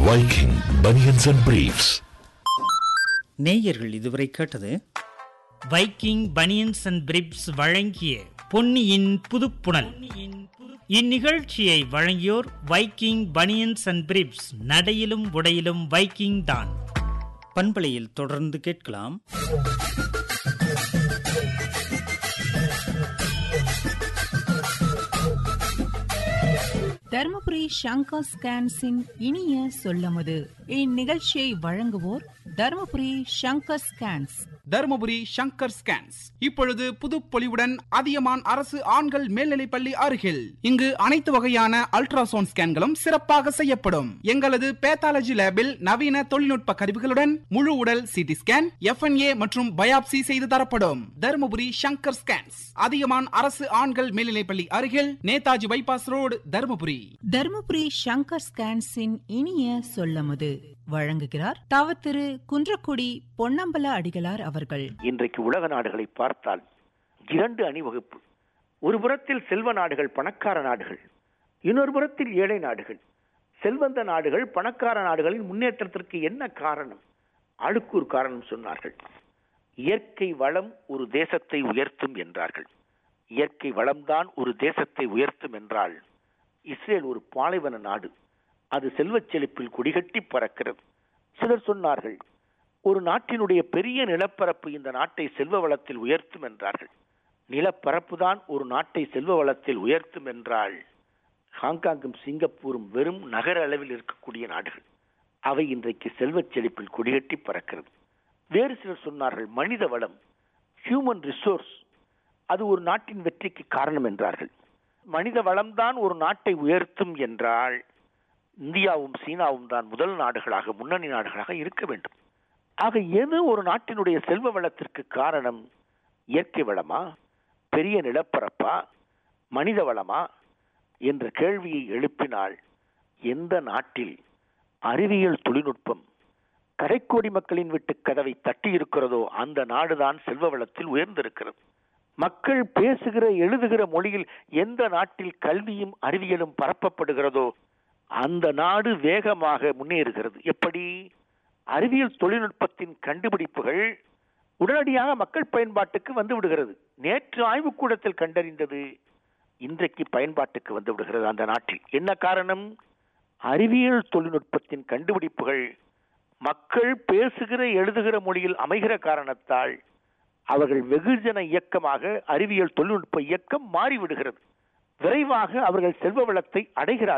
Viking Bunions and Briefs. நேயர்கள் இதுவரை கேட்டது வைக்கிங் பனியன்ஸ் அண்ட் பிரிப்ஸ் வழங்கிய பொன்னியின் புதுப்புணல் இந்நிகழ்ச்சியை வழங்கியோர் வைக்கிங் பனியன்ஸ் அண்ட் பிரிப்ஸ் நடையிலும் உடையிலும் வைக்கிங் தான் பண்பலையில் தொடர்ந்து கேட்கலாம் தருமபுரி சங்கர் ஸ்கேன்ஸின் இனிய சொல்லமுது இந்நிகழ்ச்சியை வழங்குவோர் தருமபுரி சங்கர் ஸ்கேன்ஸ் தருமபுரி சங்கர் ஸ்கேன்ஸ் இப்பொழுது புதுப்பொலிவுடன் அதியமான் அரசு ஆண்கள் மேல்நிலைப்பள்ளி அருகில் இங்கு அனைத்து வகையான அல்ட்ராசவுண்ட் ஸ்கேன்களும் சிறப்பாக செய்யப்படும் எங்களது பேத்தாலஜி லேபில் நவீன தொழில்நுட்ப கருவிகளுடன் முழு உடல் சிடி ஸ்கேன் எஃப்என்ஏ மற்றும் பயாப்சி செய்து தரப்படும் தருமபுரி சங்கர் ஸ்கேன்ஸ் அதியமான் அரசு ஆண்கள் மேல்நிலைப்பள்ளி அருகில் நேதாஜி பைபாஸ் ரோடு தருமபுரி தருமபுரி சங்கர் ஸ்கேன்ஸின் இனிய சொல்லமுது வழங்குகிறார் தவ திரு குன்றக்குடி பொன்னம்பல அடிகளார் அவர்கள் இன்றைக்கு உலக நாடுகளை பார்த்தால் இரண்டு அணிவகுப்பு ஒரு புறத்தில் செல்வ நாடுகள் பணக்கார நாடுகள் இன்னொரு புறத்தில் ஏழை நாடுகள் செல்வந்த நாடுகள் பணக்கார நாடுகளின் முன்னேற்றத்திற்கு என்ன காரணம் ஆளுக்கு ஒரு காரணம் சொன்னார்கள் இயற்கை வளம் ஒரு தேசத்தை உயர்த்தும் என்றார்கள் இயற்கை வளம்தான் ஒரு தேசத்தை உயர்த்தும் என்றால் இஸ்ரேல் ஒரு பாலைவன நாடு அது செல்வச் செழிப்பில் கொடிகட்டி பறக்கிறது சிலர் சொன்னார்கள் ஒரு நாட்டினுடைய பெரிய நிலப்பரப்பு இந்த நாட்டை செல்வ வளத்தில் உயர்த்தும் என்றார்கள் நிலப்பரப்பு தான் ஒரு நாட்டை செல்வ வளத்தில் உயர்த்தும் என்றால் ஹாங்காங்கும் சிங்கப்பூரும் வெறும் நகர அளவில் இருக்கக்கூடிய நாடுகள் அவை இன்றைக்கு செல்வச் செழிப்பில் கொடிகட்டி பறக்கிறது வேறு சிலர் சொன்னார்கள் மனித வளம் ஹியூமன் ரிசோர்ஸ் அது ஒரு நாட்டின் வெற்றிக்கு காரணம் என்றார்கள் மனித வளம்தான் ஒரு நாட்டை உயர்த்தும் என்றால் இந்தியாவும் சீனாவும் தான் முதல் நாடுகளாக முன்னணி நாடுகளாக இருக்க வேண்டும் ஆக எது ஒரு நாட்டினுடைய செல்வ வளத்திற்கு காரணம் இயற்கை வளமா பெரிய நிலப்பரப்பா மனித வளமா என்ற கேள்வியை எழுப்பினால் எந்த நாட்டில் அறிவியல் தொழில்நுட்பம் கடைக்கோடி மக்களின் வீட்டு கதவை தட்டி இருக்கிறதோ அந்த நாடுதான் செல்வ வளத்தில் உயர்ந்திருக்கிறது மக்கள் பேசுகிற எழுதுகிற மொழியில் எந்த நாட்டில் கல்வியும் அறிவியலும் பரப்பப்படுகிறதோ அந்த நாடு வேகமாக முன்னேறுகிறது எப்படி அறிவியல் தொழில்நுட்பத்தின் கண்டுபிடிப்புகள் உடனடியாக மக்கள் பயன்பாட்டுக்கு வந்து விடுகிறது நேற்று ஆய்வுக்கூடத்தில் கண்டறிந்தது இன்றைக்கு பயன்பாட்டுக்கு வந்து விடுகிறது அந்த நாட்டில் என்ன காரணம் அறிவியல் தொழில்நுட்பத்தின் கண்டுபிடிப்புகள் மக்கள் பேசுகிற எழுதுகிற மொழியில் அமைகிற காரணத்தால் அவர்கள் வெகுஜன இயக்கமாக அறிவியல் தொழில்நுட்ப இயக்கம் மாறிவிடுகிறது விரைவாக அவர்கள் செல்வ வளத்தை அடைகிறார்கள்